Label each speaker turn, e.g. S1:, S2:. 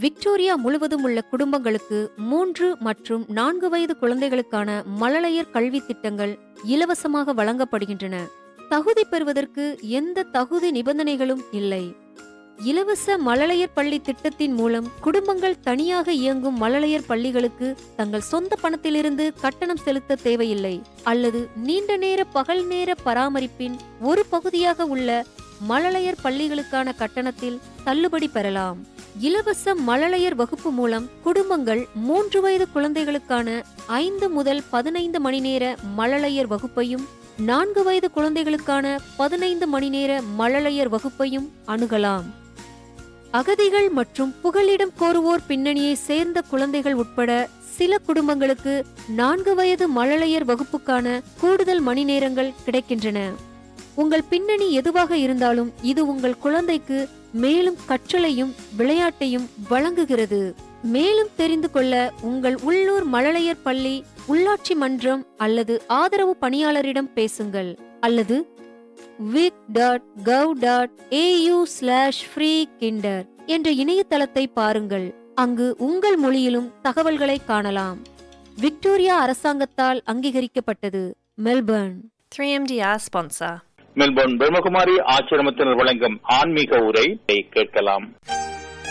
S1: Victoria முழுவதும் உள்ள குடும்பங்களுக்கு மூன்று மற்றும் நான்கு வயது குழந்தைகளுக்கான மழலையர் கல்வி திட்டங்கள் இலவசமாக வழங்கப்படுகின்றன தகுதி பெறுவதற்கு எந்த தகுதி நிபந்தனைகளும் இல்லை இலவச மழலையர் பள்ளி திட்டத்தின் மூலம் குடும்பங்கள் தனியாக இயங்கும் மழலையர் பள்ளிகளுக்கு தங்கள் சொந்த பணத்திலிருந்து கட்டணம் செலுத்த தேவையில்லை அல்லது நீண்ட நேர பகல் நேர பராமரிப்பின் ஒரு பகுதியாக உள்ள மழலையர் பள்ளிகளுக்கான கட்டணத்தில் தள்ளுபடி பெறலாம் இலவச மழலையர் வகுப்பு மூலம் குடும்பங்கள் மூன்று வயது குழந்தைகளுக்கான ஐந்து முதல் பதினைந்து மணி நேர மழலையர் வகுப்பையும் நான்கு வயது குழந்தைகளுக்கான பதினைந்து மணி நேர மழலையர் வகுப்பையும் அணுகலாம் அகதிகள் மற்றும் புகலிடம் கோருவோர் பின்னணியை சேர்ந்த குழந்தைகள் உட்பட சில குடும்பங்களுக்கு நான்கு வயது மழலையர் வகுப்புக்கான கூடுதல் மணி நேரங்கள் கிடைக்கின்றன உங்கள் பின்னணி எதுவாக இருந்தாலும் இது உங்கள் குழந்தைக்கு மேலும் கற்றலையும் விளையாட்டையும் வழங்குகிறது மேலும் தெரிந்து கொள்ள உங்கள் உள்ளூர் மழலையர் பள்ளி உள்ளாட்சி மன்றம் அல்லது ஆதரவு பணியாளரிடம் பேசுங்கள் அல்லது vic dot gov dot au slash free kinder என்ற இணையதளத்தை பாருங்கள் அங்கு உங்கள் மொழியிலும் தகவல்களை காணலாம் விக்டோரியா அரசாங்கத்தால் அங்கீகரிக்கப்பட்டது Melbourne
S2: 3MDR sponsor.
S3: Melbourne Brahmakumari ஆசிரமத்தினர் வழங்கும் ஆன்மீக உரை கேட்கலாம்